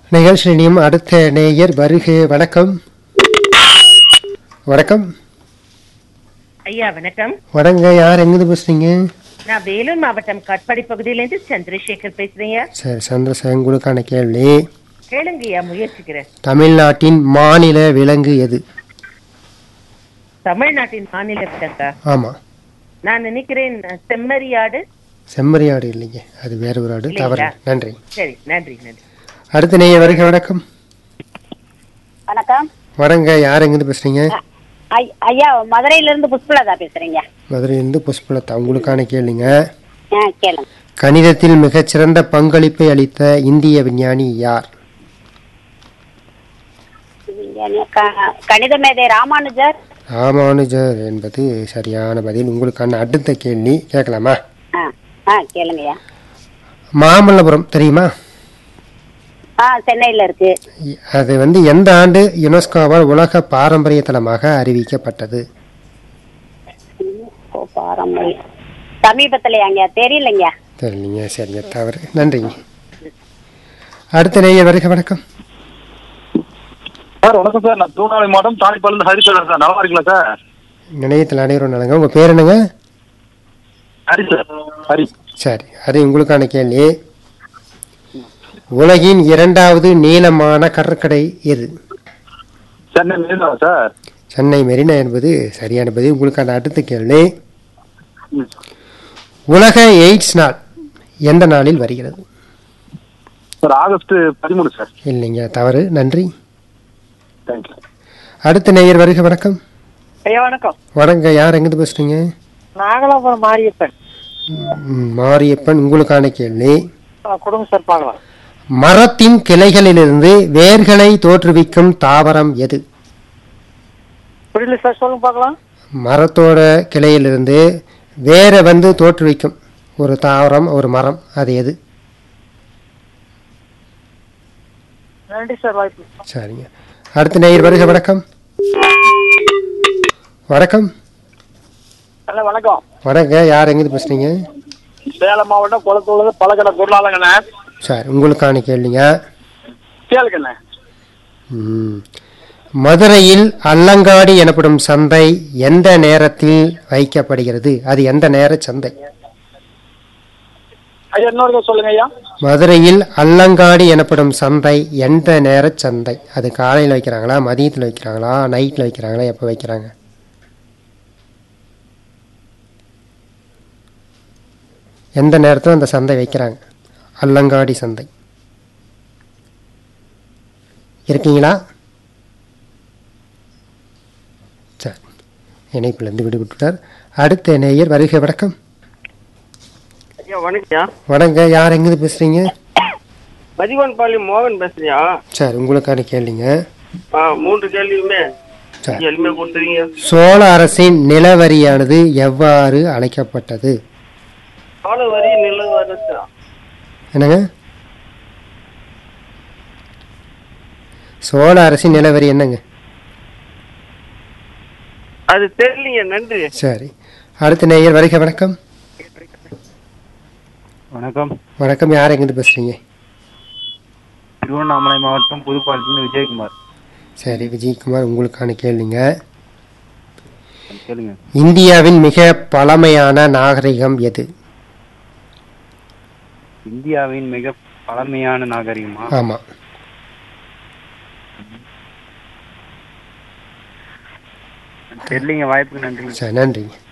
நிகழ்ச்சியிலையும் அடுத்த நேயர் வருக வணக்கம் வணக்கம் ஐயா வணக்கம் வணங்க யார் எங்கிருந்து பேசுறீங்க நான் வேலூர் மாவட்டம் காட்பாடி பகுதியிலேருந்து சந்திரசேகர் பேசுறேங்க சரி சந்திரசேகர் உங்களுக்கான கேள்வி கேளுங்கய்யா முயற்சிக்கிறேன் தமிழ்நாட்டின் மாநில விலங்கு எது தமிழ்நாட்டின் மாநில விலங்கா ஆமா நான் நினைக்கிறேன் செம்மறியாடு செம்மறியாடு இல்லைங்க அது வேற ஒரு ஆடு தவறு இல்லைங்களா? நன்றி சரி நன்றி நன்றி அடுத்த நேயர் வருக வணக்கம் வணக்கம் வணங்க யார் எங்கிருந்து பேசுறீங்க ஐ- ஐயா மதுரையில இருந்து புஷ்பலதா பேசுறீங்க மதுரையிலிருந்து புஷ்பலதா உங்களுக்கான கேள்விங்க ஆ கேளுங்க கணிதத்தில் மிகச்சிறந்த பங்களிப்பை அளித்த இந்திய விஞ்ஞானி யார் விஞ்ஞானி, க- கணித மேதை ராமானுஜர் ராமானுஜர் என்பது சரியான பதில் உங்களுக்கான அடுத்த கேள்வி கேட்கலாமா ஆ ஆ கேளுங்கய்யா மாமல்லபுரம் தெரியுமா ஆ சென்னையில இருக்கு அது வந்து எந்த ஆண்டு யுனெஸ்கோவால் உலக பாரம்பரிய தலமாக அறிவிக்கப்பட்டது ஓ, பாரம்பரியம் சமீபத்துலயாங்க தெரியலைங்க தெரியலீங்க சரிங்க தவறு நன்றிங்க அடுத்த நேயர் வருக வணக்கம் சார் வணக்கம் சார் நான் தூணாலை மாவட்டம் தாலிப்பாலிருந்து ஹரி பேசுறேன் சார் நல்லா இருக்கீங்களா சார் நிலையத்தில் அனைவரும் நலங்க உங்கள் பேர் என்னங்க ஹரி சார் ஹரி சரி அது உங்களுக்கான கேள்வி உலகின் இரண்டாவது நீளமான கடற்கரை எது சென்னை மெரினா சார் சென்னை மெரினா என்பது சரியான பதில் உங்களுக்கான அடுத்த கேள்வி ம். உலக எய்ட்ஸ் நாள் எந்த நாளில் வருகிறது சார் ஆகஸ்ட் பதிமூணு சார் இல்லைங்க தவறு நன்றி தேங்க்யூ அடுத்த நேயர் வருக வணக்கம் ஐயா வணக்கம் வணங்க யார் எங்கிருந்து பேசுறீங்க நாகலாபுரம் மாரியப்பன் ம், மாரியப்பன் உங்களுக்கான கேள்வி குடும்ப சார் பார்க்கலாம் மரத்தின் கிளைகளிலிருந்து வேர்களை தோற்றுவிக்கும் தாவரம் எது புரியல சார் சொல்லுங்க பார்க்கலாம் மரத்தோட கிளையிலிருந்து வேரை வந்து தோற்றுவிக்கும் ஒரு தாவரம் ஒரு மரம் அது எது நன்றி சார் வாய்ப்பு சரிங்க அடுத்த நேயர் வருக வணக்கம் வணக்கம் ஹலோ வணக்கம் வணங்க யார் எங்கிருந்து பேசுறீங்க சேலம் மாவட்டம் குளத்தூர்ல பழக்கடை பொருளாளங்கண்ணே சரி உங்களுக்கான கேள்விங்க கேளுங்கண்ணே ம். மதுரையில் அல்லங்காடி எனப்படும் சந்தை எந்த நேரத்தில் வைக்கப்படுகிறது அது எந்த நேர சந்தை ஐயா இன்னொரு சொல்லுங்க ஐயா மதுரையில் அல்லங்காடி எனப்படும் சந்தை எந்த நேர சந்தை அது காலையில் வைக்கிறாங்களா மதியத்தில் வைக்கிறாங்களா நைட்டில் வைக்கிறாங்களா எப்போ வைக்கிறாங்க எந்த நேரத்தில் அந்த சந்தை வைக்கிறாங்க அல்லங்காடி சந்தை இருக்கீங்களா சரி இணைப்பிலிருந்து விடுபட்டுட்டார் அடுத்த நேயர் வருகை வணக்கம் ஐயா வணக்கம்யா வணங்க யார் எங்கிருந்து பேசுறீங்க மதிவான்பாளையம் மோகன் பேசுறியா சரி உங்களுக்கான கேள்விங்க ஆ மூன்று கேள்வியுமே சரி எளிமையா கொடுத்துறீங்க சோழ அரசின் நிலவரியானது எவ்வாறு அழைக்கப்பட்டது கால வரி நிலவு வரச்சா என்னங்க சோழ அரசின் நிலவரி என்னங்க அது தெரியலீங்க நன்றி சரி அடுத்த நேயர் வருக வணக்கம் வணக்கம் வணக்கம் யார் எங்கிருந்து பேசுறீங்க திருவண்ணாமலை மாவட்டம் புதுப்பாளையத்துலேருந்து விஜயகுமார் சரி விஜயகுமார் உங்களுக்கான கேள்விங்க கேளுங்க இந்தியாவின் மிக பழமையான நாகரிகம் எது இந்தியாவின் மிக பழமையான நாகரிகமா ஆமா தெரியலீங்க வாய்ப்புக்கு நன்றி சரி நன்றிங்க